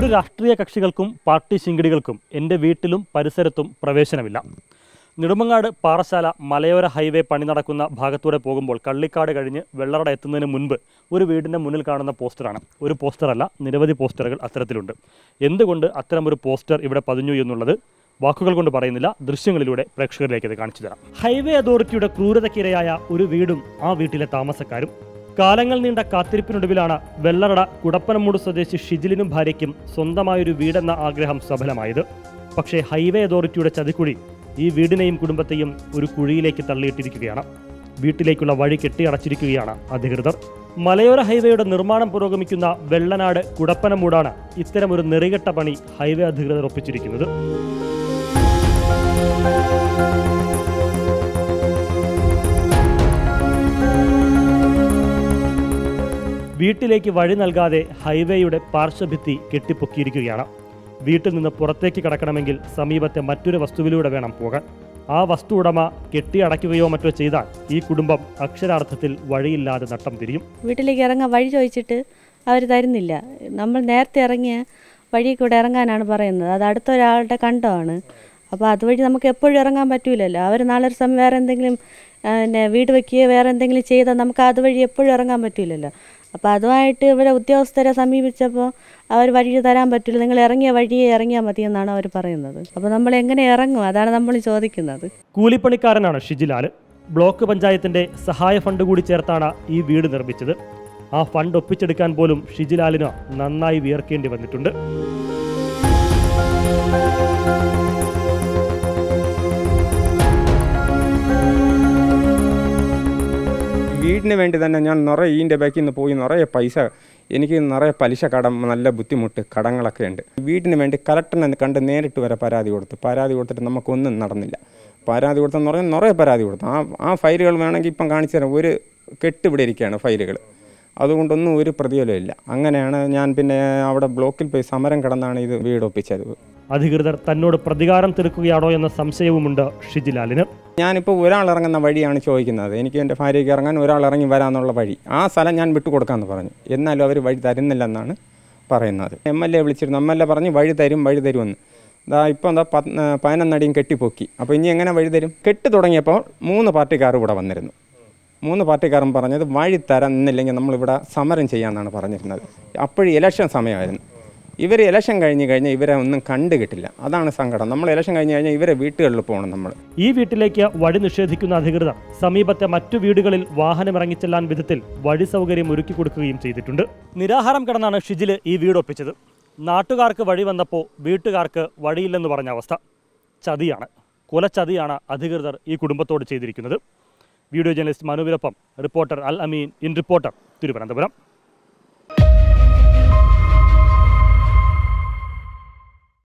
രാഷ്ട്രീയ കക്ഷികൾക്കും പാർട്ടി ശിങ്കിടികൾക്കും എൻ്റെ വീട്ടിലും പരിസരത്തും പ്രവേശനമില്ല നെടുമങ്ങാട് പാറശാല മലയോര ഹൈവേ പണി നടക്കുന്ന ഭാഗത്തൂടെ പോകുമ്പോൾ കള്ളിക്കാട് കഴിഞ്ഞ് വെള്ളറട എത്തുന്നതിന് മുൻപ് ഒരു വീടിൻ്റെ മുന്നിൽ കാണുന്ന പോസ്റ്ററാണ് ഒരു പോസ്റ്ററല്ല നിരവധി പോസ്റ്ററുകൾ അത്തരത്തിലുണ്ട് എന്തുകൊണ്ട് അത്തരമൊരു പോസ്റ്റർ ഇവിടെ പതിഞ്ഞു എന്നുള്ളത് വാക്കുകൾ കൊണ്ട് പറയുന്നില്ല ദൃശ്യങ്ങളിലൂടെ പ്രേക്ഷകരിലേക്ക് ഇത് കാണിച്ചു തരാം ഹൈവേ അതോറിറ്റിയുടെ ക്രൂരതയ്ക്കിരയായ ഒരു വീടും ആ വീട്ടിലെ താമസക്കാരും കാലങ്ങൾ നീണ്ട കാത്തിരിപ്പിനൊടുവിലാണ് വെള്ളറട കുടപ്പനമൂട് സ്വദേശി ഷിജിലിനും ഭാര്യയ്ക്കും സ്വന്തമായൊരു വീടെന്ന ആഗ്രഹം സഫലമായത് പക്ഷേ ഹൈവേ അതോറിറ്റിയുടെ ചതിക്കുഴി ഈ വീടിനെയും കുടുംബത്തെയും ഒരു കുഴിയിലേക്ക് തള്ളിയിട്ടിരിക്കുകയാണ് വീട്ടിലേക്കുള്ള വഴി കെട്ടിയടച്ചിരിക്കുകയാണ് അധികൃതർ മലയോര ഹൈവേയുടെ നിർമ്മാണം പുരോഗമിക്കുന്ന വെള്ളനാട് കുടപ്പനമൂടാണ് ഇത്തരമൊരു നെറികെട്ട പണി ഹൈവേ അധികൃതർ ഒപ്പിച്ചിരിക്കുന്നത് വീട്ടിലേക്ക് വഴി നൽകാതെ ഹൈവേയുടെ പാർശ്വഭിത്തി കെട്ടിപ്പൊക്കിയിരിക്കുകയാണ് വീട്ടിൽ നിന്ന് പുറത്തേക്ക് കടക്കണമെങ്കിൽ സമീപത്തെ മറ്റൊരു വസ്തുവിലൂടെ വേണം പോകാൻ ആ വസ്തു ഉടമ കെട്ടിയടയ്ക്കുകയോ മറ്റോ ചെയ്താൽ ഈ കുടുംബം അക്ഷരാർത്ഥത്തിൽ വഴിയില്ലാതെ നട്ടം തിരിയും വീട്ടിലേക്ക് ഇറങ്ങാൻ വഴി ചോദിച്ചിട്ട് അവർ തരുന്നില്ല നമ്മൾ നേരത്തെ ഇറങ്ങിയ വഴി കൂടെ ഇറങ്ങാനാണ് പറയുന്നത് അത് അടുത്ത ഒരാളുടെ കണ്ടമാണ് അപ്പോൾ അതുവഴി നമുക്ക് എപ്പോഴും ഇറങ്ങാൻ പറ്റൂലല്ലോ അവർ നാളെ ഒരു സമയം വേറെ എന്തെങ്കിലും ആ, പിന്നെ വീട് വെക്കുകയോ വേറെ എന്തെങ്കിലും ചെയ്താൽ നമുക്ക് അതുവഴി എപ്പോഴും ഇറങ്ങാൻ പറ്റൂലല്ലോ അപ്പോൾ അതുമായിട്ട് ഇവരെ ഉദ്യോഗസ്ഥരെ സമീപിച്ചപ്പോൾ അവർ വഴി തരാൻ പറ്റില്ല നിങ്ങൾ ഇറങ്ങിയ വഴിയെ ഇറങ്ങിയാൽ മതി എന്നാണ് അവർ പറയുന്നത് അപ്പോൾ നമ്മൾ എങ്ങനെ ഇറങ്ങും അതാണ് നമ്മൾ ചോദിക്കുന്നത് കൂലിപ്പണിക്കാരനാണ് ഷിജിലാൽ ബ്ലോക്ക് പഞ്ചായത്തിന്റെ സഹായ ഫണ്ട് കൂടി ചേർത്താണ് ഈ വീട് നിർമ്മിച്ചത് ആ ഫണ്ട് ഒപ്പിച്ചെടുക്കാൻ പോലും ഷിജിലാലിന് നന്നായി വിയർക്കേണ്ടി വന്നിട്ടുണ്ട് വീടിന് വേണ്ടി തന്നെ ഞാൻ നിറയെ ഇതിൻ്റെ ബാക്കിൽ നിന്ന് പോയി നിറയെ പൈസ എനിക്ക് നിറയെ പലിശ കടം നല്ല ബുദ്ധിമുട്ട് കടങ്ങളൊക്കെ ഉണ്ട് വീടിന് വേണ്ടി കലക്ടറിനെ കണ്ട് നേരിട്ട് വരെ പരാതി കൊടുത്തു പരാതി കൊടുത്തിട്ട് നമുക്കൊന്നും നടന്നില്ല പരാതി കൊടുത്തെന്ന് പറഞ്ഞാൽ നിറയെ പരാതി കൊടുത്തു ആ ആ ഫയലുകൾ വേണമെങ്കിൽ ഇപ്പം കാണിച്ചു തരാം ഒരു കെട്ട് ഇവിടെ ഇരിക്കുകയാണ് ഫയലുകൾ അതുകൊണ്ടൊന്നും ഒരു പ്രതിഫലമില്ല അങ്ങനെയാണ് ഞാൻ പിന്നെ അവിടെ ബ്ലോക്കിൽ പോയി സമരം കിടന്നാണ് ഇത് വീട് ഒപ്പിച്ചത് അധികൃതർ തന്നോട് പ്രതികാരം തീർക്കുകയാണോ എന്ന സംശയവുമുണ്ട് ഷിജിലാലിന് ഞാനിപ്പോൾ ഒരാൾ ഇറങ്ങുന്ന വഴിയാണ് ചോദിക്കുന്നത് എനിക്ക് എൻ്റെ ഭാര്യയ്ക്ക് ഇറങ്ങാൻ ഒരാൾ ഇറങ്ങി വരാമെന്നുള്ള വഴി ആ സ്ഥലം ഞാൻ വിട്ടുകൊടുക്കാമെന്ന് പറഞ്ഞു എന്നാലും അവർ വഴി തരുന്നില്ലെന്നാണ് പറയുന്നത് എം എൽ എ വിളിച്ചിരുന്നു എം എൽ എ പറഞ്ഞ് വഴി തരും വഴി തരുമെന്ന് ഇതാ ഇപ്പോൾ എന്താ പത്ത് പതിനൊന്നടിയും കെട്ടിപ്പൊക്കി അപ്പോൾ ഇനി എങ്ങനെ വഴി തരും കെട്ട് തുടങ്ങിയപ്പോൾ മൂന്ന് പാർട്ടിക്കാർ ഇവിടെ വന്നിരുന്നു മൂന്ന് പാർട്ടിക്കാരും പറഞ്ഞത് വഴി തരുന്നില്ലെങ്കിൽ നമ്മളിവിടെ സമരം ചെയ്യാമെന്നാണ് പറഞ്ഞിരുന്നത് അപ്പോഴും ഇലക്ഷൻ സമയമായിരുന്നു ഇവർ ഇലക്ഷൻ കഴിഞ്ഞ് കഴിഞ്ഞാൽ ഇവരെ ഒന്നും കണ്ടു കിട്ടില്ല അതാണ് സങ്കടം നമ്മൾ ഇലക്ഷൻ കഴിഞ്ഞ് കഴിഞ്ഞാൽ ഇവരെ വീട്ടുകളിൽ പോകണം നമ്മൾ ഈ വീട്ടിലേക്ക് വഴി നിഷേധിക്കുന്ന അധികൃതർ സമീപത്തെ മറ്റു വീടുകളിൽ വാഹനം ഇറങ്ങിച്ചെല്ലാൻ വിധത്തിൽ വഴി സൗകര്യം ഒരുക്കി കൊടുക്കുകയും ചെയ്തിട്ടുണ്ട് നിരാഹാരം കിടന്നാണ് ഷിജില് ഈ വീട് ഒപ്പിച്ചത് നാട്ടുകാർക്ക് വഴി വന്നപ്പോൾ വീട്ടുകാർക്ക് വഴിയില്ലെന്ന് പറഞ്ഞ അവസ്ഥ ചതിയാണ് കൊലച്ചതിയാണ് അധികൃതർ ഈ കുടുംബത്തോട് ചെയ്തിരിക്കുന്നത് വീഡിയോ ജേർണലിസ്റ്റ് മനുവിനൊപ്പം reporter Al Ameen in reporter Thiruvananthapuram